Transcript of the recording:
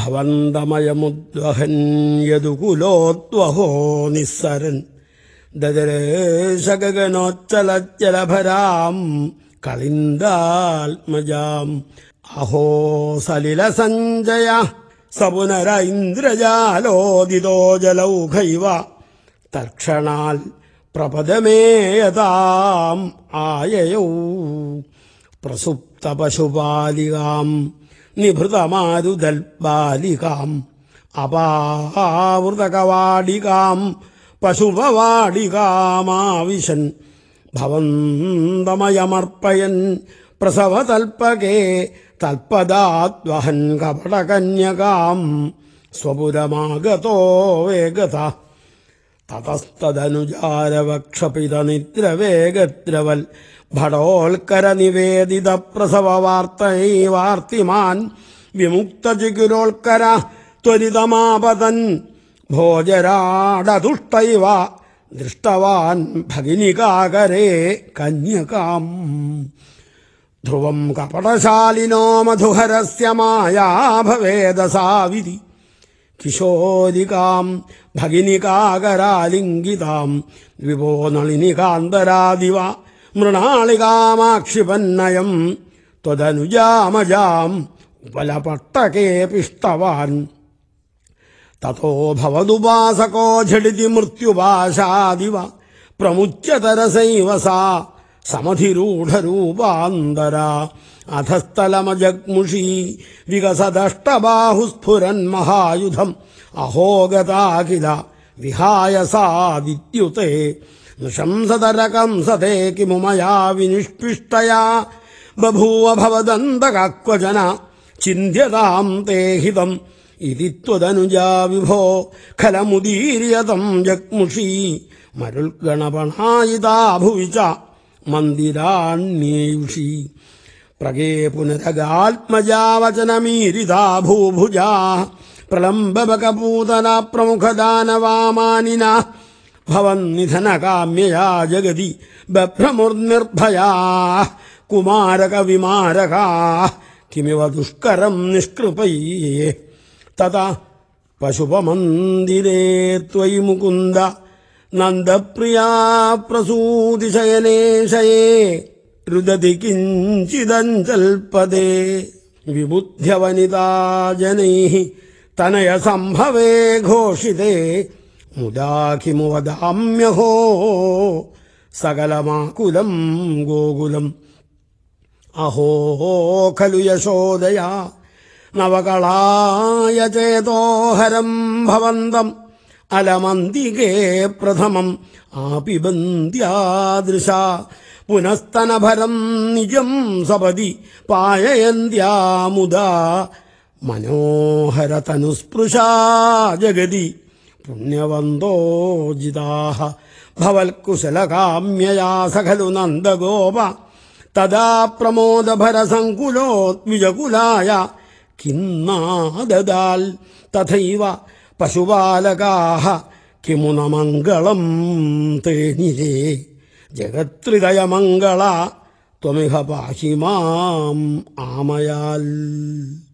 ഭവന്തമയമുദ്വഹൻ യദുകുലോദ്വഹോ നിസ്സരൻ ദദരേശഗഗനോച്ചലജലഭരാം കളിന്ദാത്മജാം അഹോ സലില സഞ്ജയ സപുനര ഇന്ദ്രജാലോദിതോ ജലൗഘൈവ തൽക്ഷണാൽ പ്രപദമേയതാം ആയയൗ പ്രസുപ്തപശുപാലികാം നിഭൃതമാരുതൽബാലികാം അപാവൃതകവാടികാം പശുപവാടികാമാവിശൻ ഭവന്തമയമർപ്പയൻ പ്രസവതൽപകേ തൽപദാദ്വഹൻ കപടകന്യകാം സ്വപുരമാഗതോ വേഗത തതസ്തദനുജാരവക്ഷപിതനിദ്രവേഗദ്രവൽ ഭടോൽക്കര നിവേദിത പ്രസവ വാർത്തൈവാർത്തിമാൻ വിമുക്തചിഗുരോൽക്കര ത്വരിതമാപതൻ ഭോജരാടതുഷ്ടൈവ ദൃഷ്ടവാൻ ഭഗിനികാകരേ കന്യകാം ധ്രുവം കപടശാലിനോ മധുഹരസ്യ മായാ ഭവേദസാവിധി കിശോരികാം ഭഗിനികാകരാലിംഗിതാം വിഭോ നളിനികാന്തരാദിവ മൃണാളികാമാക്ഷിപന്നയം ത്വദനുജാമജാം ഉപലപട്ടകേ പിഷ്ടവാൻ തഥോ ഭവതുപാസകോ ഝടിതി മൃത്യുപാശാദിവ പ്രമുച്യതരസൈവ സാ സമധിരൂഢരൂപാന്തര അധസ്ഥലമജഗ്മുഷി വികസദഷ്ടബാഹുസ്ഫുരൻ മഹായുധം അഹോഗതാഖില വിഹായ സാദിത്യുതേ നൃശംസതരകംസതേ കിമു മയാ വിനിഷ്പിഷ്ടയാ ബഭൂവ ഭവദന്തകാക്വജന ചിന്യതാം തേ ഹിതം ഇതി ത്വദനുജാ വിഭോ ഖലമുദീര്യതം ജഗ്മുഷി മരുൽഗണപണായിതാ ഭുവി ച മന്ദിരാണ്യേയുഷി പ്രഗേ പുനരഗാത്മജാവചനമീരിതാ ഭൂഭുജാ പ്രളംബകപൂതന പ്രമുഖദാനവാമാനിന ഭവന്നിധനകാമ്യയാ ജഗതി ബഭ്രമുർനിർഭയാ കുമാരക വിമാരകാ കിമിവ ദുഷ്കരം നിഷ്കൃപയേ തഥാ പശുപമന്ദിരേ ത്വയി മുകുന്ദ നന്ദപ്രിയാ പ്രസൂതിശയനേ ശയേ രുദതി കിഞ്ചിദഞ്ചൽപദേ വിബുദ്ധ്യവനിതാ ജനൈ തനയ സംഭവേ ഘോഷിതേ മുദാ കിമു വദാമ്യഹോ സകലമാകുലം ഗോകുലം അഹോ ഖലു യശോദയാ നവകളായ ചേതോഹരം ഭവന്തം അലമന്തികേ പ്രഥമം ആപിബന്ധ്യാദൃശ പുനസ്തനഭരം നിജം സപതി പായയന്ത്യാമുദാ മനോഹരതനുസ്പൃശാ ജഗതി പുണ്യവന്തോജിതാः ഭവൽക്കുശലകാമ്യയാ സഖലു നന്ദഗോപ തദാ പ്രമോദഭരസങ്കുലോദ്വിജകുലായ കിന്നാദദാൽ തഥൈവ പശുപാലകാः കിമു ന മംഗളം തേനിരേ ജഗത്രിതയമംഗള ത്വമിഹ പാഹി മാം ആമയാൽ